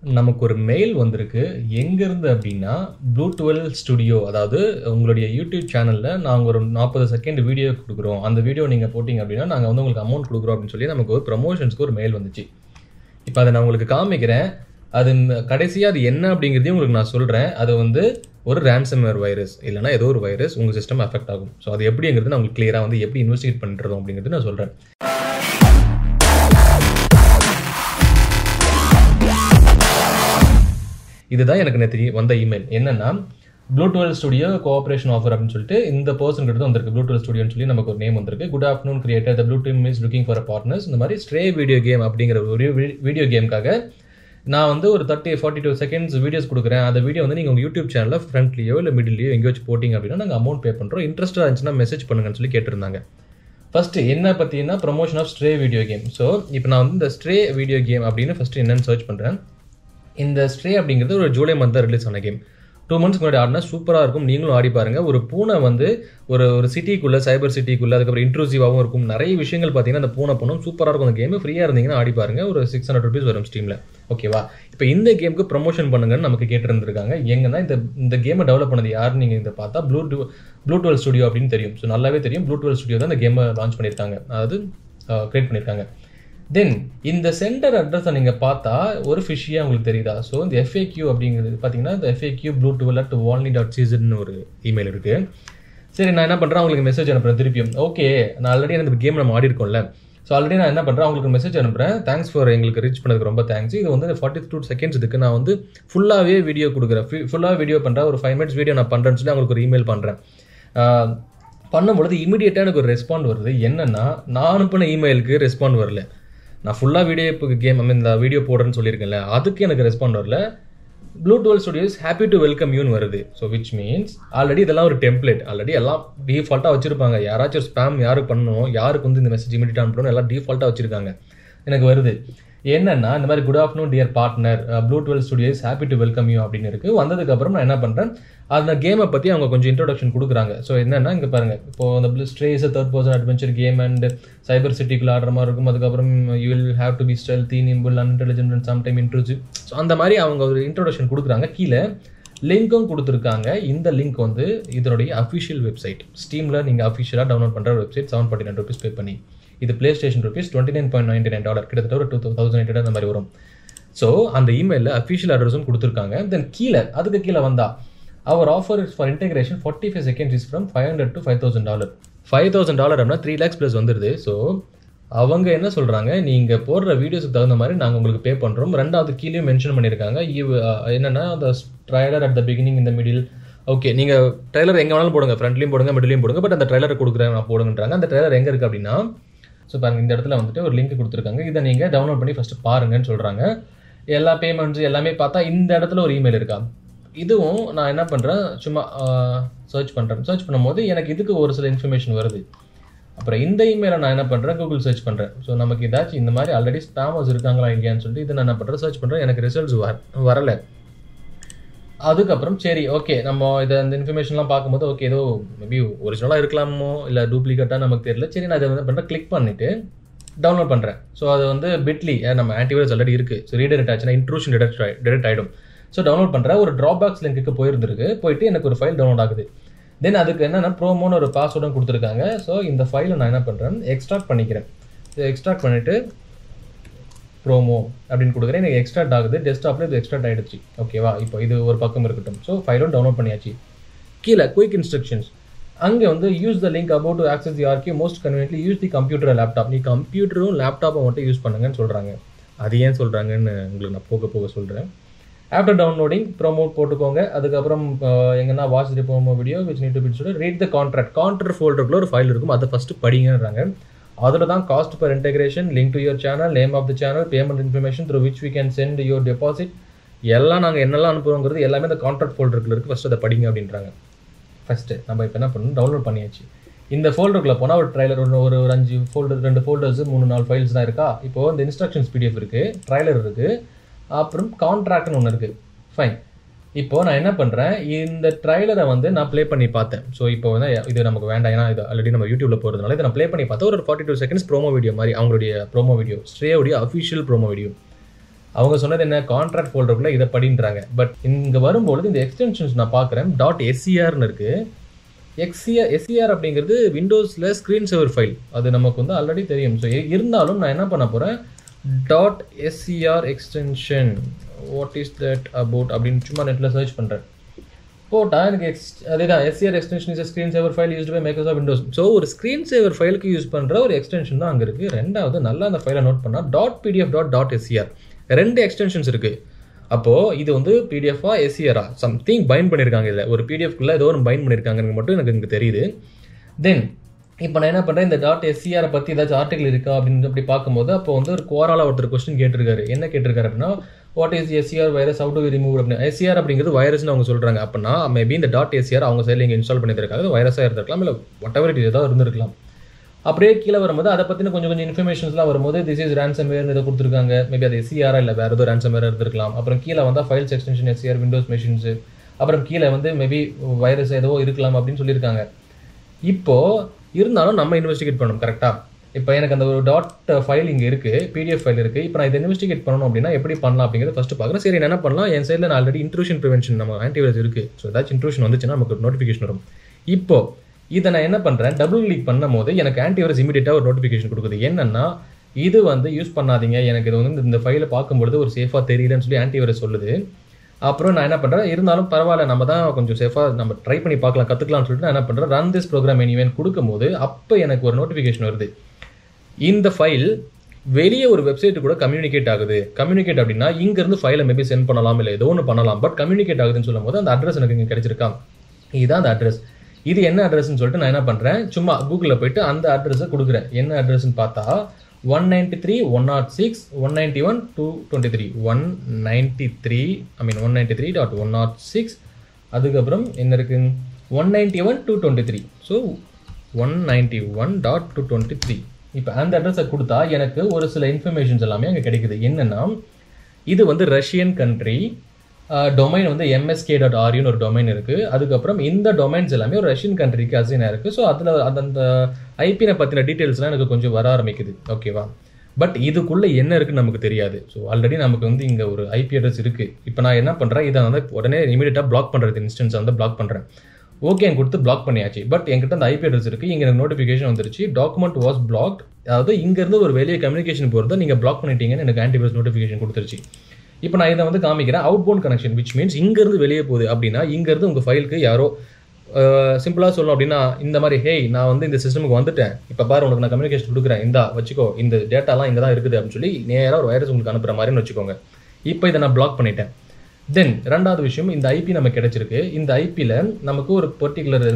நமக்கு ஒரு மெயில் வந்திருக்கு எங்கேருந்து அப்படின்னா ப்ளூ டுவெல் ஸ்டுடியோ அதாவது உங்களுடைய யூடியூப் சேனலில் நாங்கள் ஒரு நாற்பது செகண்ட் வீடியோ கொடுக்குறோம் அந்த வீடியோ நீங்கள் போட்டிங்க அப்படின்னா நாங்கள் வந்து உங்களுக்கு அமௌண்ட் கொடுக்குறோம் அப்படின்னு சொல்லி நமக்கு ஒரு ப்ரமோஷன்ஸ்க்கு ஒரு மெயில் வந்துச்சு இப்போ அதை நான் உங்களுக்கு காமிக்கிறேன் அது கடைசியாக அது என்ன அப்படிங்கிறதையும் உங்களுக்கு நான் சொல்கிறேன் அது வந்து ஒரு ransomware வைரஸ் இல்லைனா ஏதோ ஒரு வைரஸ் உங்கள் சிஸ்டம் அஃபெக்ட் ஆகும் ஸோ அது எப்படிங்கிறது நான் உங்களுக்கு கிளியராக வந்து எப்படி இன்வெஸ்டிகேட் பண்ணுறோம் அப்படிங்கிறது நான் சொல்கிறேன் இதுதான் எனக்கு நேற்று வந்த இமெயில் என்னன்னா ப்ளூடூவல் ஸ்டுடியோ கோஆபரேஷன் ஆஃபர் அப்படின்னு சொல்லிட்டு இந்த பர்சன் கிட்ட வந்திருக்கு ப்ளூடூவல் ஸ்டுடியோன்னு சொல்லி நமக்கு ஒரு நேம் வந்திருக்கு good afternoon creator the blue team is looking for partners இந்த மாதிரி ஸ்ட்ரே வீடியோ கேம் அப்படிங்கிற ஒரு வீடியோ கேமுக்காக நான் வந்து ஒரு thirty forty two seconds videos கொடுக்குறேன் அந்த வீடியோ வந்து நீங்கள் உங்கள் யூடியூப் சேனலில் ஃப்ரண்ட்லியோ இல்லை மிடில்லையோ எங்கேயோ வச்சு போட்டிங்க அப்படின்னா நாங்கள் அமௌண்ட் பே பண்ணுறோம் இன்ட்ரெஸ்ட்டாக இருந்துச்சுன்னா மெசேஜ் பண்ணுங்கன்னு சொல்லி கேட்டிருந்தாங்க ஃபர்ஸ்ட் என்ன பார்த்தீங்கன்னா promotion of Stray video game so இப்போ நான் வந்து இந்த ஸ்ட்ரே வீடியோ கேம் அப்படின்னு ஃபர்ஸ்ட் என்னன்னு சர்ச் பண்ணுறேன் இந்த ஸ்ட்ரே அப்படிங்கிறது ஒரு ஜூலை மந்த் தான் ரிலீஸ் ஆன கேம் டூ மந்த்ஸ்க்கு முன்னாடி ஆடினா சூப்பராக இருக்கும் நீங்களும் ஆடி பாருங்க ஒரு பூனை வந்து ஒரு ஒரு சிட்டிக்குள்ள சைபர் சிட்டிக்குள்ள அதுக்கப்புறம் இன்ட்ரூசிவாகவும் இருக்கும் நிறைய விஷயங்கள் பார்த்தீங்கன்னா அந்த பூனை பண்ணும் சூப்பராக இருக்கும் அந்த கேம் ஃப்ரீயாக இருந்தீங்கன்னா ஆடி பாருங்க ஒரு சிக்ஸ் ஹண்ட்ரட் ருபீஸ் வரும் ஸ்டீமில் ஓகேவா இப்போ இந்த கேமுக்கு ப்ரொமோஷன் பண்ணுங்கன்னு நமக்கு கேட்டிருந்திருக்காங்க எங்கன்னா இந்த இந்த கேமை டெவலப் பண்ணது யார் நீங்கள் இதை பார்த்தா ப்ளூ ப்ளூ டுவெல் ஸ்டுடியோ அப்படின்னு தெரியும் ஸோ நல்லாவே தெரியும் ப்ளூ டுவெல் ஸ்டுடியோ தான் இந்த கேமை லான்ச் பண்ணியிருக்காங்க அதாவது கிரியேட் பண்ணியிருக்காங்க தென் இந்த சென்டர் அட்ரஸை நீங்கள் பார்த்தா ஒரு ஃபிஷியாக உங்களுக்கு தெரியுதா ஸோ இந்த எஃப்ஏக்யூ அப்படிங்கிறது பார்த்தீங்கன்னா இந்த எஃப்ஏக்யூ ப்ளூ டுவெல் அட் வால்னி டாட் சீசன் ஒரு இமெயில் இருக்குது சரி நான் என்ன பண்ணுறேன் உங்களுக்கு மெசேஜ் அனுப்புறேன் திருப்பியும் ஓகே நான் ஆல்ரெடி இந்த கேம் நம்ம ஆடி இருக்கோம்ல ஸோ ஆல்ரெடி நான் என்ன பண்ணுறேன் உங்களுக்கு மெசேஜ் அனுப்புறேன் தேங்க்ஸ் ஃபார் எங்களுக்கு ரீச் பண்ணதுக்கு ரொம்ப தேங்க்ஸ் இது வந்து ஃபார்ட்டி டூ செகண்ட்ஸ் இதுக்கு நான் வந்து ஃபுல்லாகவே வீடியோ கொடுக்குறேன் ஃபுல்லாக வீடியோ பண்ணுறேன் ஒரு ஃபைவ் மினிட்ஸ் வீடியோ நான் பண்ணுறேன்னு சொல்லி அவங்களுக்கு ஒரு இமெயில் பண்ணுறேன் பண்ணும்பொழுது இமீடியட்டாக எனக்கு ஒரு ரெஸ்பாண்ட் வருது என்னன்னா நான் அனுப்பின இமெயிலுக்கு ரெஸ்பாண்ட் வரல நான் ஃபுல்லாக வீடியோ இப்போ கேம் ஐ மீன் இந்த வீடியோ போடுறேன்னு சொல்லியிருக்கேன்ல அதுக்கு எனக்கு ரெஸ்பாண்ட் வரல Blue Twelve Studios happy to welcome யூன்னு வருது ஸோ விச் மீன்ஸ் ஆல்ரெடி இதெல்லாம் ஒரு டெம்ப்ளேட் ஆல்ரெடி எல்லாம் டிஃபால்ட்டாக வச்சிருப்பாங்க யாராச்சும் ஒரு ஸ்பேம் யாருக்கு பண்ணணும் யாருக்கு வந்து இந்த மெசேஜ் இமீடியட் அனுப்பணும் எல்லாம் டிஃபால்ட்டாக வச்சிருக்காங்க எனக்கு வருது என்னன்னா இந்த மாதிரி good afternoon dear partner Blue Twelve Studios happy to welcome you அப்படின்னு இருக்கு வந்ததுக்கு அப்புறம் நான் என்ன பண்றேன் அந்த கேமை பத்தி அவங்க கொஞ்சம் இன்ட்ரோடக்ஷன் கொடுக்குறாங்க ஸோ என்னன்னா இங்க பாருங்க இப்போ அந்த Stray's third person adventure game and cyber சிட்டிக்குள்ள ஆடுற மாதிரி இருக்கும் அதுக்கப்புறம் you will have to be stealthy nimble unintelligent and sometime intrusive so அந்த மாதிரி அவங்க ஒரு இன்ட்ரோடக்ஷன் கொடுக்குறாங்க கீழே லிங்க்கும் கொடுத்துருக்காங்க இந்த லிங்க் வந்து இதனுடைய அஃபிஷியல் வெப்சைட் ஸ்டீமில் நீங்கள் அஃபிஷியலாக டவுன்லோட் பண்ணுற website seven forty nine rupees pay பண்ணி இது PlayStation rupees twenty nine point ninety nine dollar கிட்டத்தட்ட ஒரு டூ தௌசண்ட் எயிட் அந்த மாதிரி வரும் ஸோ அந்த இமெயிலில் அஃபிஷியல் அட்ரஸும் கொடுத்துருக்காங்க தென் கீழே அதுக்கு கீழே வந்தா our offer is for integration forty five seconds is from five hundred to five thousand dollar five thousand dollar அப்படின்னா த்ரீ லேக்ஸ் ப்ளஸ் வந்துருது ஸோ அவங்க என்ன சொல்றாங்க நீங்க போடுற வீடியோஸ்க்கு தகுந்த மாதிரி நாங்க உங்களுக்கு பே பண்றோம் ரெண்டாவது கீழே மென்ஷன் பண்ணிருக்காங்க இவ்- அஹ் என்னன்னா அந்த ட்ரைலர் அட் த பிகினிங் இந்த மிடில் ஓகே நீங்க ட்ரைலர் எங்க வேணாலும் போடுங்க ஃப்ரண்ட்லயும் போடுங்க மிடிலையும் போடுங்க பட் அந்த ட்ரைலர் கொடுக்குறேன் நான் போடுங்கன்றாங்க அந்த ட்ரைலர் எங்க இருக்கு அப்படின்னா ஸோ பாருங்க இந்த இடத்துல வந்துட்டு ஒரு லிங்க் கொடுத்துருக்காங்க இதை நீங்க டவுன்லோட் பண்ணி ஃபர்ஸ்ட் பாருங்கன்னு சொல்றாங்க எல்லா பேமெண்ட்ஸ் எல்லாமே பார்த்தா இந்த இடத்துல ஒரு இமெயில் இருக்கா இதுவும் நான் என்ன பண்றேன் சும்மா சர்ச் பண்றேன் சர்ச் பண்ணும்போது எனக்கு இதுக்கு ஒரு சில இன்ஃபர்மேஷன் வருது அப்புறம் இந்த இமெயிலை நான் என்ன பண்ணுறேன் கூகுள் சர்ச் பண்ணுறேன் ஸோ நமக்கு ஏதாச்சும் இந்த மாதிரி ஆல்ரெடி ஸ்பேமர்ஸ் இருக்காங்களா இல்லையான்னு சொல்லிட்டு இதை நான் என்ன பண்ணுறேன் சர்ச் பண்ணுறேன் எனக்கு ரிசல்ட்ஸ் வர வரல அதுக்கப்புறம் சரி ஓகே நம்ம இதை இந்த இன்ஃபர்மேஷன்லாம் பார்க்கும்போது ஓகே ஏதோ மேபி ஒரிஜினலாக இருக்கலாமோ இல்லை டூப்ளிகேட்டாக நமக்கு தெரியல சரி நான் இதை வந்து பண்ணுறேன் கிளிக் பண்ணிவிட்டு டவுன்லோட் பண்ணுறேன் ஸோ அது வந்து பிட்லி நம்ம ஆன்டிவைரஸ் ஆல்ரெடி இருக்குது ஸோ ரீடெக்ட் ஆச்சுன்னா இன்ட்ரூஷன் டிடெக்ட் டிடெக்ட் ஆகிடும் ஸோ டவுன்லோட் பண்ணுறேன் ஒரு ட்ராபாக்ஸ் லிங்க்கு போயிருந்திருக்கு போயிட்டு எனக்கு ஒரு ஃபைல் டவுன்லோட் ஆகுது தென் அதுக்கு என்னென்னா ப்ரோமோன்னு ஒரு பாஸ்வேர்டும் கொடுத்துருக்காங்க ஸோ இந்த ஃபைலை நான் என்ன பண்ணுறேன் எக்ஸ்ட்ராக்ட் பண்ணிக்கிறேன் எக்ஸ்ட்ராக்ட் பண்ணிவிட்டு ப்ரோமோ அப்படின்னு கொடுக்குறேன் எனக்கு எக்ஸ்ட்ராக்ட் ஆகுது டெஸ்க்டாப்பில் இது எக்ஸ்ட்ராக்ட் ஆகிடுச்சு ஓகேவா இப்போ இது ஒரு பக்கம் இருக்கட்டும் ஸோ ஃபைலும் டவுன்லோட் பண்ணியாச்சு கீழே குயிக் இன்ஸ்ட்ரக்ஷன்ஸ் அங்கே வந்து use the link about to access the archive most conveniently use the computer laptop நீ கம்ப்யூட்டரும் லேப்டாப்பை மட்டும் யூஸ் பண்ணுங்கன்னு சொல்கிறாங்க அது ஏன் சொல்கிறாங்கன்னு உங்களுக்கு நான் போக போக சொல்கிறேன் ஆஃப்டர் டவுன்லோடிங் ப்ரோமோட் போட்டுக்கோங்க அதுக்கப்புறம் அஹ், எங்கன்னா watch the promo video which need to be சொல்லி ரீட் த கான்ட்ராக்ட் கான்ட்ராக்ட் ஃபோல்டருக்குள்ள ஒரு ஃபைல் இருக்கும் அதை ஃபஸ்ட்டு படிங்கன்றாங்க அதில் தான் cost per integration link to your channel name of the channel payment information through which we can send your deposit எல்லாம் நாங்கள் என்னெல்லாம் அனுப்புறோங்கிறது எல்லாமே இந்த கான்ட்ராக்ட் ஃபோல்டருக்குள்ள இருக்குது ஃபஸ்ட்டு அதை படிங்க அப்படின்றாங்க ஃபஸ்ட்டு நம்ம இப்போ என்ன பண்ணணும் டவுன்லோட் பண்ணியாச்சு இந்த ஃபோல்டருக்குள்ள போனால் ஒரு ட்ரைலர் ஒரு ஒரு ஒரு அஞ்சு ஃபோல்டர் ரெண்டு ஃபோல்டர்ஸ் மூணு நாலு ஃபைல்ஸ் தான் இருக்கா இப்போ இந்த இன்ஸ்ட்ரக்ஷன்ஸ் பிடிஎஃப் இருக்குது ட்ரைலர் இருக்குது அப்புறம் கான்ட்ராக்ட்னு ஒன்று இருக்குது ஃபைன் இப்போ நான் என்ன பண்ணுறேன் இந்த ட்ரைலரை வந்து நான் ப்ளே பண்ணி பார்த்தேன் ஸோ இப்போ வந்து இது நமக்கு வேண்டாம் ஏன்னா இது ஆல்ரெடி நம்ம யூடியூப்ல போகிறதுனால இதை நான் ப்ளே பண்ணி பார்த்தேன் ஒரு forty two seconds promo video மாதிரி அவங்களுடைய ப்ரோமோ வீடியோ ஸ்ட்ரேவுடைய அஃபிஷியல் ப்ரோமோ வீடியோ அவங்க சொன்னது என்ன கான்ட்ராக்ட் ஃபோல்டருக்குள்ள இதை படின்றாங்க பட் இங்கே வரும்பொழுது இந்த எக்ஸ்டென்ஷன்ஸ் நான் பார்க்குறேன் டாட் எஸ்சிஆர்னு இருக்கு எக்ஸிஆர் எஸ்சிஆர் அப்படிங்கிறது விண்டோஸில் ஸ்க்ரீன் சேவர் ஃபைல் அது நமக்கு வந்து ஆல்ரெடி தெரியும் ஸோ இருந்தாலும் நான் என்ன பண்ண போகிறேன் dot SCR extension what is that about அப்படின்னு சும்மா நெட்டில் சர்ச் பண்ணுறேன் போட்டால் எனக்கு எக்ஸ் அதேதான் SCR extension is screen saver file used by Microsoft Windows so ஒரு ஸ்க்ரீன் சேவர் ஃபைலுக்கு யூஸ் பண்ணுற ஒரு எக்ஸ்டென்ஷன் தான் அங்கே இருக்குது ரெண்டாவது நல்லா அந்த ஃபைலை நோட் பண்ணால் dot PDF dot dot SCR ரெண்டு எக்ஸ்டென்ஷன்ஸ் இருக்குது அப்போது இது வந்து பிடிஎஃபா எஸ்சிஆரா சம்திங் பைண்ட் பண்ணியிருக்காங்க இதில் ஒரு பிடிஎஃப்குள்ளே ஏதோ ஒரு பைண்ட் பண்ணியிருக்காங்கன்னு மட்டும் எனக்கு இங்கே தெரியுது தென் இப்போ நான் என்ன பண்ணுறேன் இந்த டாட் எஸ்சிஆரை பற்றி ஏதாச்சும் ஆர்டிகல் இருக்கா அப்படின்னு அப்படி பார்க்கும்போது அப்போ வந்து ஒரு கோரால ஒருத்தர் கொஸ்டின் கேட்டிருக்காரு என்ன கேட்டிருக்காரு அப்படின்னா what is SCR virus out to remove அப்படின்னு எஸ்சிஆர் அப்படிங்கிறது வைரஸ்னு அவங்க சொல்கிறாங்க அப்படின்னா மேபி இந்த டாட் எஸ்சிஆர் அவங்க சைடில் இங்கே இன்ஸ்டால் பண்ணியிருக்காங்க அது வைரஸாக இருந்திருக்கலாம் இல்லை வாட் எவர் இட் ஏதாவது இருந்திருக்கலாம் அப்படியே கீழே வரும்போது அதை பற்றின கொஞ்சம் கொஞ்சம் இன்ஃபர்மேஷன்ஸ்லாம் வரும்போது திஸ் இஸ் ரேன்சம் வேர்னு இதை கொடுத்துருக்காங்க மேபி அது எஸ்சிஆரா இல்லை வேறு ஏதோ ரேன்சம் வேர் இருந்திருக்கலாம் அப்புறம் கீழே வந்தால் files extension SCR Windows machines அப்புறம் கீழே வந்து மேபி வைரஸ் ஏதோ இருக்கலாம் அப்படின்னு சொல்லியிருக்காங்க இப்போ இருந்தாலும் நம்ம இன்வெஸ்டிகேட் பண்ணணும் கரெக்டாக இப்போ எனக்கு அந்த ஒரு டாட் ஃபைல் இங்கே இருக்குது பிடிஎஃப் ஃபைல் இருக்குது இப்போ நான் இதை இன்வெஸ்டிகேட் பண்ணணும் அப்படின்னா எப்படி பண்ணலாம் அப்படிங்கிறத ஃபஸ்ட்டு பார்க்குறேன் சரி நான் என்ன பண்ணலாம் என் சைடில் நான் ஆல்ரெடி இன்ட்ரூஷன் ப்ரிவென்ஷன் நம்ம ஆன்டிவைரஸ் இருக்குது ஸோ ஏதாச்சும் இன்ட்ரூஷன் வந்துச்சுன்னா நமக்கு நோட்டிஃபிகேஷன் வரும் இப்போ இதை நான் என்ன பண்ணுறேன் டபுள் கிளிக் பண்ணும் போது எனக்கு ஆன்டிவைரஸ் இமீடியட்டாக ஒரு நோட்டிஃபிகேஷன் கொடுக்குது என்னன்னா இது வந்து யூஸ் பண்ணாதீங்க எனக்கு இது வந்து இந்த ஃபைலை பார்க்கும்பொழுது ஒரு சேஃபாக தெரியலன்னு சொல்லி ஆன்டிவைரஸ் சொல்லுது அப்புறம் நான் என்ன பண்ணுறேன் இருந்தாலும் பரவாயில்ல நம்ம தான் கொஞ்சம் சேஃபாக நம்ம ட்ரை பண்ணி பார்க்கலாம் கற்றுக்கலாம்னு சொல்லிட்டு நான் என்ன பண்ணுறேன் ரன் திஸ் ப்ரோக்ராம் எனிவேன் கொடுக்கும்போது அப்போ எனக்கு ஒரு நோட்டிஃபிகேஷன் வருது இந்த ஃபைல் வெளியே ஒரு வெப்சைட்டு கூட கம்யூனிகேட் ஆகுது கம்யூனிகேட் அப்படின்னா இங்கேருந்து ஃபைலை மேபி சென்ட் பண்ணலாம் இல்லை ஏதோ ஒன்று பண்ணலாம் பட் கம்யூனிகேட் ஆகுதுன்னு சொல்லும் போது அந்த அட்ரஸ் எனக்கு இங்கே கிடைச்சிருக்கா இதுதான் அந்த அட்ரஸ் இது என்ன அட்ரஸ்ன்னு சொல்லிட்டு நான் என்ன பண்ணுறேன் சும்மா கூகுளில் போயிட்டு அந்த அட்ரஸை கொடுக்குறேன் என்ன அட்ரஸ்ன்னு பார்த்தா one ninety three one nought six one ninety one two twenty three one ninety three I mean one ninety three dot one nought six அதுக்கப்புறம் என்ன இருக்கு one ninety one two twenty three so one ninety one dot two twenty three இப்போ அந்த அட்ரஸை கொடுத்தா எனக்கு ஒரு சில இன்ஃபர்மேஷன்ஸ் எல்லாமே அங்கே கிடைக்குது என்னென்னா இது வந்து ரஷ்யன் கண்ட்ரி டொமைன் வந்து எம்எஸ்கே டாட் ஆர்யூன்னு ஒரு டொமைன் இருக்குது அதுக்கப்புறம் இந்த டொமைன்ஸ் எல்லாமே ஒரு ரஷ்யன் கண்ட்ரிக்கு அசைனாக இருக்குது ஸோ அதில் அந்த ஐபினை பற்றின டீட்டெயில்ஸ்லாம் எனக்கு கொஞ்சம் வர ஆரம்பிக்குது ஓகேவா பட் இதுக்குள்ளே என்ன இருக்குன்னு நமக்கு தெரியாது ஸோ ஆல்ரெடி நமக்கு வந்து இங்கே ஒரு ஐபி அட்ரஸ் இருக்குது இப்போ நான் என்ன பண்ணுறேன் இதை வந்து உடனே இமீடியட்டாக பிளாக் பண்ணுறது இன்ஸ்டன்ஸ் வந்து பிளாக் பண்ணுறேன் ஓகே கொடுத்து பிளாக் பண்ணியாச்சு பட் என்கிட்ட அந்த ஐபி அட்ரஸ் இருக்குது இங்கே எனக்கு நோட்டிஃபிகேஷன் வந்துருச்சு டாக்குமெண்ட் வாஸ் பிளாக்ட் அதாவது இங்கேருந்து ஒரு வெளியே கம்யூனிகேஷன் போகிறத நீங்கள் பிளாக் பண்ணிட்டீங்கன்னு எனக்கு ஆன்டிவைரஸ் நோட்டிஃபிகேஷன் கொடுத்துருச்சு இப்போ நான் இதை வந்து காமிக்கிறேன் outbound connection which means இங்கேருந்து வெளியே போகுது அப்படின்னா இங்கேருந்து உங்கள் ஃபைலுக்கு யாரோ சிம்பிளாக சொல்லணும் அப்படின்னா இந்த மாதிரி ஹேய் நான் வந்து இந்த சிஸ்டமுக்கு வந்துட்டேன் இப்போ பாரு உனக்கு நான் கம்யூனிகேஷன் கொடுக்குறேன் இந்தா வச்சுக்கோ இந்த டேட்டாலாம் இங்கே தான் இருக்குது அப்படின்னு சொல்லி நேராக ஒரு வைரஸ் உங்களுக்கு அனுப்புகிற மாதிரின்னு வச்சுக்கோங்க இப்போ இதை நான் பிளாக் பண்ணிட்டேன் தென் ரெண்டாவது விஷயம் இந்த ஐபி நமக்கு கிடைச்சிருக்கு இந்த ஐபியில் நமக்கு ஒரு பர்டிகுலர்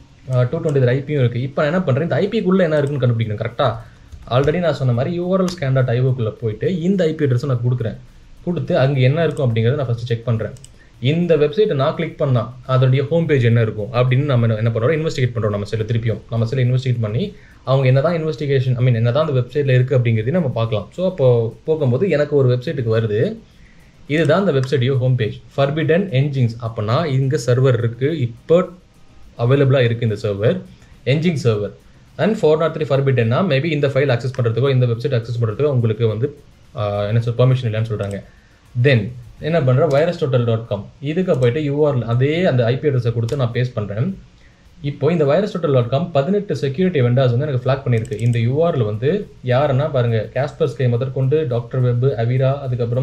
டூ டுவெண்ட்டி ஐபியும் இருக்குது இப்போ நான் என்ன பண்ணுறேன் இந்த ஐபிக்குள்ளே என்ன இருக்குன்னு கண்டுபிடிக்கணும் கரெக்டாக ஆல்ரெடி நான் சொன்ன மாதிரி யூஆர்எல் ஸ்கேன் டாட் ஐஓக்குள்ளே போயிட்டு இந்த ஐபி அட்ரஸும் நான் கொடுக்குறேன் கொடுத்து அங்கே என்ன இருக்கும் அப்படிங்கிறத நான் ஃபஸ்ட்டு செக் பண்ணுறேன் இந்த வெப்சைட்டை நான் கிளிக் பண்ணால் அதோடைய ஹோம் பேஜ் என்ன இருக்கும் அப்படின்னு நம்ம என்ன பண்ணுறோம் இன்வெஸ்டிகேட் பண்ணுறோம் நம்ம சில திருப்பியும் நம்ம சில இன்வெஸ்டிகேட் பண்ணி அவங்க என்ன தான் இன்வெஸ்டிகேஷன் ஐ மீன் என்ன தான் அந்த வெப்சைட்டில் இருக்குது அப்படிங்கிறதையும் நம்ம பார்க்கலாம் ஸோ அப்போ போகும்போது எனக்கு ஒரு வெப்சைட்டுக்கு வருது இதுதான் அந்த வெப்சைட்டையோ ஹோம் பேஜ் ஃபர்பிடன் என்ஜின்ஸ் அப்போனா இங்கே சர்வர் இருக்குது இப்போ அவைலபிளாக இருக்குது இந்த server engine server and four nought three ஃபர்பிடன்னா மேபி இந்த ஃபைல் அக்சஸ் பண்ணுறதுக்கோ இந்த வெப்சைட் அக்சஸ் பண்ணுறதுக்கோ உங்களுக்கு வந்து என்ன சொல் பர்மிஷன் இல்லைன்னு சொல்கிறாங்க தென் என்ன பண்ணுறேன் வைரஸ் டோட்டல் டாட் காம் இதுக்கு போயிட்டு யூஆர்எல் அதே அந்த ஐபி அட்ரஸை கொடுத்து நான் பேஸ்ட் பண்ணுறேன் இப்போ இந்த வைரஸ் டோட்டல் டாட் காம் பதினெட்டு செக்யூரிட்டி வெண்டாஸ் வந்து எனக்கு ஃப்ளாக் பண்ணியிருக்கு இந்த யூஆர்எல் வந்து யாருன்னா பாருங்கள் கேஸ்பர் ஸ்கை முதற்கொண்டு டாக்டர் வெப் அவிரா அதுக்கப்புறம்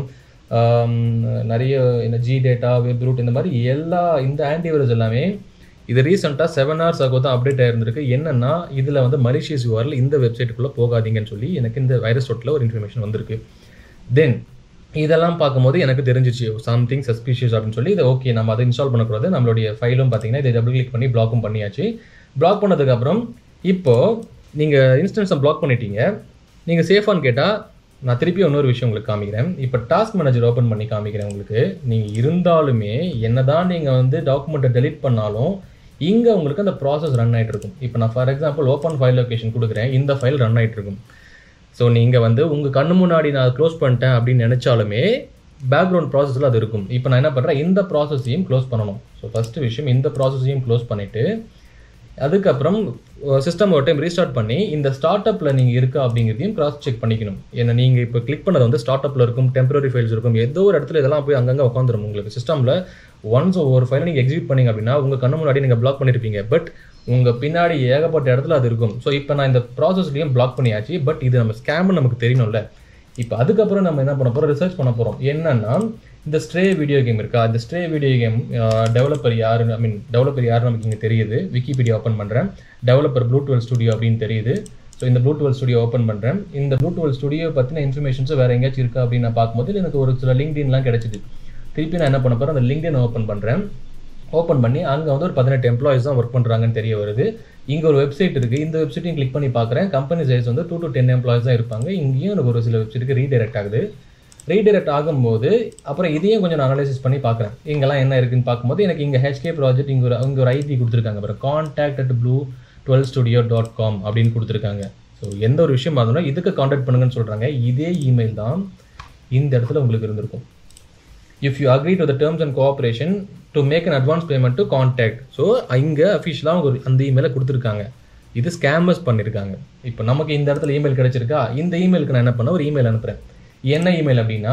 நிறைய இந்த ஜி டேட்டா வெப் ரூட் இந்த மாதிரி எல்லா இந்த ஆன்டிவைரஸ் எல்லாமே இது ரீசெண்டாக செவன் ஹவர்ஸ் ஆகோ தான் அப்டேட் ஆயிருந்திருக்கு என்னன்னா இதில் வந்து மரிஷியஸ் யூஆர்எல் இந்த வெப்சைட்டுக்குள்ளே போகாதீங்கன்னு சொல்லி எனக்கு இந்த வைரஸ் டோட்டில் ஒரு இன்ஃபர்மேஷன் வந்திருக்கு தென் இதெல்லாம் பார்க்கும்போது எனக்கு தெரிஞ்சிச்சு சம்திங் சஸ்பீஷியஸ் அப்படின்னு சொல்லி இதை ஓகே நம்ம அதை இன்ஸ்டால் பண்ணக்கூடாது நம்மளுடைய ஃபைலும் பார்த்தீங்கன்னா இதை டபுள் கிளிக் பண்ணி பிளாக்கும் பண்ணியாச்சு பிளாக் பண்ணதுக்கப்புறம் இப்போது நீங்கள் இன்ஸ்டன்ஸை பிளாக் பண்ணிட்டீங்க நீங்கள் சேஃபான்னு கேட்டால் நான் திருப்பி இன்னொரு விஷயம் உங்களுக்கு காமிக்கிறேன் இப்போ டாஸ்க் மேனேஜர் ஓப்பன் பண்ணி காமிக்கிறேன் உங்களுக்கு நீங்கள் இருந்தாலுமே என்ன தான் நீங்கள் வந்து டாக்குமெண்ட்டை டெலிட் பண்ணாலும் இங்கே உங்களுக்கு அந்த ப்ராசஸ் ரன் ஆகிட்டு இருக்கும் இப்போ நான் for example open file location கொடுக்குறேன் இந்த ஃபைல் ரன் ஆகிட்டு இருக்கும் ஸோ நீங்கள் வந்து உங்கள் கண்ணு முன்னாடி நான் க்ளோஸ் பண்ணிட்டேன் அப்படின்னு நினச்சாலுமே பேக்ரவுண்ட் ப்ராசஸில் அது இருக்கும் இப்போ நான் என்ன பண்ணுறேன் இந்த ப்ராசஸையும் க்ளோஸ் பண்ணணும் ஸோ ஃபஸ்ட்டு விஷயம் இந்த ப்ராசஸையும் க்ளோஸ் பண்ணிவிட்டு அதுக்கப்புறம் சிஸ்டம் ஒரு டைம் ரீஸ்டார்ட் பண்ணி இந்த ஸ்டார்ட் அப்பில் நீங்கள் இருக்கா அப்படிங்கிறதையும் கிராஸ் செக் பண்ணிக்கணும் ஏன்னா நீங்கள் இப்போ கிளிக் பண்ணது வந்து ஸ்டார்ட் அப்பில் இருக்கும் டெம்பரரி ஃபைல்ஸ் இருக்கும் ஏதோ ஒரு இடத்துல இதெல்லாம் போய் அங்கங்கே உட்காந்துரும் உங்களுக்கு சிஸ்டமில் ஒன்ஸ் ஒரு ஃபைலை நீங்கள் எக்ஸிக்யூட் பண்ணீங்க அப்படின்னா உங்கள் கண்ணு முன்னாடி நீங்கள் பிளாக் பண்ணியிருப்பீங்க பட் உங்கள் பின்னாடி ஏகப்பட்ட இடத்துல அது இருக்கும் ஸோ இப்போ நான் இந்த ப்ராசஸ்லையும் பிளாக் பண்ணியாச்சு பட் இது நம்ம ஸ்கேம்னு நமக்கு தெரியணும்ல இப்போ அதுக்கப்புறம் நம்ம என்ன பண்ண போகிறோம் ரிசர்ச் பண்ண போகிறோம் என்னன்னா இந்த ஸ்ட்ரே வீடியோ கேம் இருக்கா இந்த ஸ்ட்ரே வீடியோ கேம் டெவலப்பர் யாரு ஐ மீன் டெவலப்பர் யாரு நமக்கு இங்கே தெரியுது விக்கிபீடியா ஓப்பன் பண்ணுறேன் டெவலப்பர் ப்ளூ டுவெல் ஸ்டுடியோ அப்படின்னு தெரியுது ஸோ இந்த ப்ளூ டுவெல் ஸ்டுடியோ ஓப்பன் பண்ணுறேன் இந்த ப்ளூ டுவெல் ஸ்டுடியோ பற்றின இன்ஃபர்மேஷன்ஸ் வேறு எங்கேயாச்சும் இருக்கா அப்படின்னு நான் பார்க்கும்போது எனக்கு ஒரு சில லிங்க்டின்லாம் கிடைச்சிது திருப்பி நான் என்ன பண்ண போகிறேன் அந்த லிங்க்டின் ஓப்பன் பண்ணுறேன் ஓப்பன் பண்ணி அங்கே வந்து ஒரு பதினெட்டு எம்ப்ளாயிஸ் தான் ஒர்க் பண்ணுறாங்கன்னு தெரிய வருது இங்கே ஒரு வெப்சைட் இருக்குது இந்த வெப்சைட்டையும் கிளிக் பண்ணி பார்க்குறேன் கம்பெனி சைஸ் வந்து டூ டு டென் எம்ப்ளாயிஸ் தான் இருப்பாங்க இங்கேயும் எனக்கு ஒரு சில வெப்சைட்டுக்கு ரீடைரக்ட் ஆகுது ரீடைரக்ட் ஆகும்போது அப்புறம் இதையும் கொஞ்சம் நான் அனலைசிஸ் பண்ணி பார்க்குறேன் இங்கெல்லாம் என்ன இருக்குன்னு பார்க்கும்போது எனக்கு இங்கே ஹெச்கே ப்ராஜெக்ட் இங்கே ஒரு இங்கே ஒரு ஐடி கொடுத்துருக்காங்க அப்புறம் contact at Blue Twelve Studio dot com அப்படின்னு கொடுத்துருக்காங்க ஸோ எந்த ஒரு விஷயம் இருந்தாலும் இதுக்கு காண்டாக்ட் பண்ணுங்கன்னு சொல்கிறாங்க இதே இமெயில் தான் இந்த இடத்துல உங்களுக்கு இருந்திருக்கும் if you agree to the terms and cooperation to make an advance payment to contact so இங்கே அஃபிஷியலாக ஒரு அந்த இமெயிலை கொடுத்துருக்காங்க இது ஸ்கேமர்ஸ் பண்ணியிருக்காங்க இப்போ நமக்கு இந்த இடத்துல இமெயில் கிடைச்சிருக்கா இந்த இமெயிலுக்கு நான் என்ன பண்ண ஒரு இமெயில் அனுப்புகிறேன் என்ன இமெயில் அப்படின்னா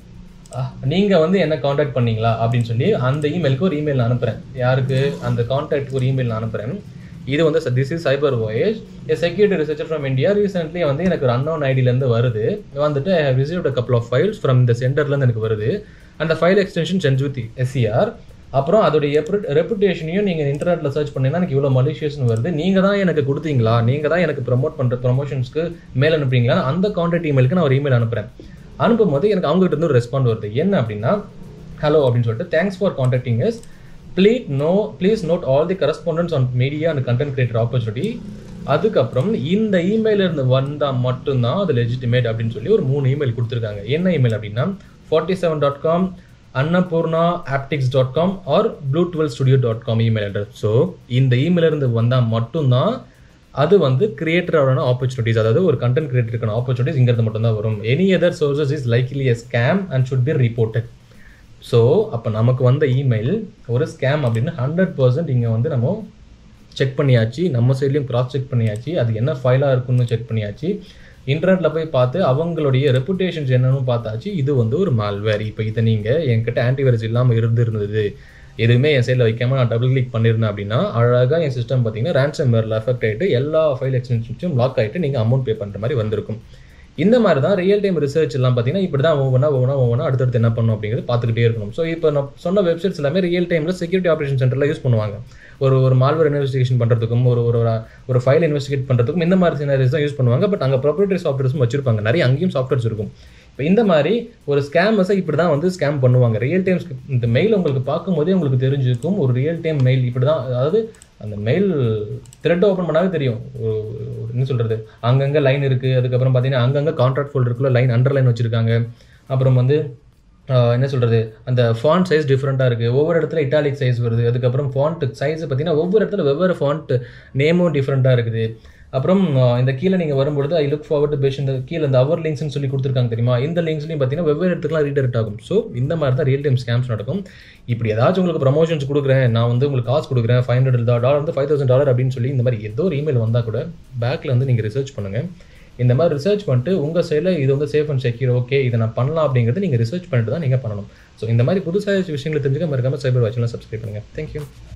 நீங்கள் வந்து என்ன காண்டாக்ட் பண்ணீங்களா அப்படின்னு சொல்லி அந்த இமெயிலுக்கு ஒரு இமெயில் அனுப்புகிறேன் யாருக்கு அந்த காண்டாக்ட் ஒரு இமெயில் அனுப்புகிறேன் இது வந்து this is Cyber Voyage a security researcher from India recently வந்து எனக்கு ஒரு அன்னோன் ஐடியிலேருந்து வருது வந்துட்டு I have received a couple of files from இந்த சென்டர்லேருந்து எனக்கு வருது அந்த ஃபைல் எக்ஸ்டென்ஷன் சென்ஸ் வித் எஸ்சிஆர் அப்புறம் அதோடைய ரெப்புடேஷனையும் நீங்கள் இன்டர்நெட்டில் சர்ச் பண்ணீங்கன்னா எனக்கு இவ்வளோ மலிஷியஸ்னு வருது நீங்கள் தான் எனக்கு கொடுத்தீங்களா நீங்கள் தான் எனக்கு ப்ரொமோட் பண்ணுற ப்ரொமோஷன்ஸ்க்கு மேல் அனுப்புறீங்களா அந்த கான்டாக்ட் இமெயிலுக்கு நான் ஒரு இமெயில் அனுப்புகிறேன் அனுப்பும்போது எனக்கு அவங்ககிட்ட இருந்து ஒரு ரெஸ்பாண்ட் வருது என்ன அப்படின்னா ஹலோ அப்படின்னு சொல்லிட்டு தேங்க்ஸ் ஃபார் கான்டாக்டிங் எஸ் ப்ளீட் no please note all the correspondence on media and content creator opportunity அதுக்கப்புறம் இந்த இமெயில் இருந்து வந்தால் மட்டும்தான் அது லெஜிட்டிமேட் அப்படின்னு சொல்லி ஒரு மூணு இமெயில் கொடுத்துருக்காங்க என்ன இமெயில் அப்படின்னா forty seven dot com Annapurna optics dot com or Blue Twelve Studio dot com email address so இந்த இமெயில் இருந்து வந்தால் மட்டும்தான் அது வந்து கிரியேட்டரோட ஆப்பர்ச்சுனிட்டிஸ் அதாவது ஒரு கண்டென்ட் கிரியேட்டருக்கான ஆப்பர்ச்சுனிட்டிஸ் இங்கிறது மட்டும்தான் வரும் any other sources is likely a scam and should be reported so அப்போ நமக்கு வந்த இமெயில் ஒரு ஸ்கேம் அப்படின்னு ஹண்ட்ரட் பர்சன்ட் இங்கே வந்து நம்ம செக் பண்ணியாச்சு நம்ம சைட்லேயும் கிராஸ் செக் பண்ணியாச்சு அது என்ன ஃபைலாக இருக்குன்னு செக் பண்ணியாச்சு இன்டர்நெட்டில் போய் பார்த்து அவங்களுடைய ரெப்புடேஷன்ஸ் என்னன்னு பார்த்தாச்சு இது வந்து ஒரு மால்வேர் இப்போ இதை நீங்கள் என்கிட்ட ஆன்டிவைரஸ் இல்லாமல் இருந்திருந்தது எதுவுமே என் சைடில் வைக்காம நான் டபுள் கிளிக் பண்ணியிருந்தேன் அப்படின்னா அழகாக என் சிஸ்டம் பார்த்தீங்கன்னா ரேன்சம் வேரில் அஃபெக்ட் ஆகிட்டு எல்லா ஃபைல் எக்ஸ்டென்ஷன்ஸும் லாக் ஆகிட்டு நீங்கள் அமௌண்ட் பே பண்ணுற மாதிரி வந்திருக்கும் இந்த மாதிரி தான் ரியல் டைம் ரிசர்ச் எல்லாம் பார்த்தீங்கன்னா இப்படி தான் ஒவ்வொன்றா ஒவ்வொன்றா ஒவ்வொன்றா அடுத்தடுத்து என்ன பண்ணும் அப்படிங்கிறது பார்த்துக்கிட்டே இருக்கணும் ஸோ இப்போ நான் சொன்ன வெப்சைட்ஸ் எல்லாமே ரியல் டைமில் செக்யூரிட்டி ஆப்ரேஷன் சென்டரில் யூஸ் பண்ணுவாங்க ஒரு ஒரு மால்வேர் இன்வெஸ்டிகேஷன் பண்ணுறதுக்கும் ஒரு ஒரு ஒரு ஃபைல் இன்வெஸ்டிகேட் பண்ணுறதுக்கும் இந்த மாதிரி சினாரிஸ் தான் யூஸ் பண்ணுவாங்க பட் அங்கே ப்ரொப்ரேட்டரி சாஃப்ட்வேர்ஸும் வச்சிருப்பாங்க நிறைய அங்கேயும் சாஃப்ட்வேர்ஸ் இருக்கும் இப்போ இந்த மாதிரி ஒரு ஸ்கேமர்ஸை இப்படி தான் வந்து ஸ்கேம் பண்ணுவாங்க ரியல் டைம் இந்த மெயில் உங்களுக்கு பார்க்கும்போதே உங்களுக்கு தெரிஞ்சிருக்கும் ஒரு ரியல் டைம் மெயில் இப்படி தான் அதாவது அந்த மெயில் த்ரெட் ஓப்பன் பண்ணாவே தெரியும் என்ன சொல்கிறது அங்கங்கே லைன் இருக்குது அதுக்கப்புறம் பார்த்தீங்கன்னா அங்கங்கே கான்ட்ராக்ட் ஃபோல்டருக்குள்ள லைன் அண்டர் லைன் வச்சுருக்காங்க அப்புறம் வந்து என்ன சொல்கிறது அந்த ஃபாண்ட் சைஸ் டிஃப்ரெண்ட்டாக இருக்குது ஒவ்வொரு இடத்துல இட்டாலிக் சைஸ் வருது அதுக்கப்புறம் ஃபாண்ட் சைஸ் பார்த்தீங்கன்னா ஒவ்வொரு இடத்துல வெவ்வேறு ஃபாண்ட் நேமும் டிஃப்ரெண்ட்டாக இருக்குது அப்புறம் இந்த கீழே நீங்கள் வரும்பொழுது ஐ லுக் ஃபார்வர்ட் பேஷ் இந்த கீழே இந்த அவர் லிங்க்ஸ்னு சொல்லி கொடுத்துருக்காங்க தெரியுமா இந்த லிங்க்ஸ்லையும் பார்த்தீங்கன்னா வெவ்வேறு இடத்துக்குலாம் ரீடெக்ட் ஆகும் ஸோ இந்த மாதிரி தான் ரியல் டைம் ஸ்கேம்ஸ் நடக்கும் இப்படி ஏதாச்சும் உங்களுக்கு ப்ரமோஷன்ஸ் கொடுக்குறேன் நான் வந்து உங்களுக்கு காசு கொடுக்குறேன் ஃபைவ் ஹண்ட்ரட் டாலர் வந்து ஃபைவ் தௌசண்ட் டாலர் அப்படின்னு சொல்லி இந்த மாதிரி ஏதோ ஒரு இமெயில் வந்தால் கூட பேக்கில் வந்து நீங்கள் ரிசர்ச் பண்ணுங்கள் இந்த மாதிரி ரிசர்ச் பண்ணிட்டு உங்கள் சைடில் இது வந்து சேஃப் அண்ட் செக்யூர் ஓகே இதை நான் பண்ணலாம் அப்படிங்கிறது நீங்கள் ரிசர்ச் பண்ணிட்டு தான் நீங்கள் பண்ணணும் ஸோ இந்த மாதிரி புதுசாக விஷயங்களை தெரிஞ்சுக்க மறக்காமல் சைபர் வாட்சில் சப்ஸ்கிரைப் பண்ணுங்கள் தேங்க்யூ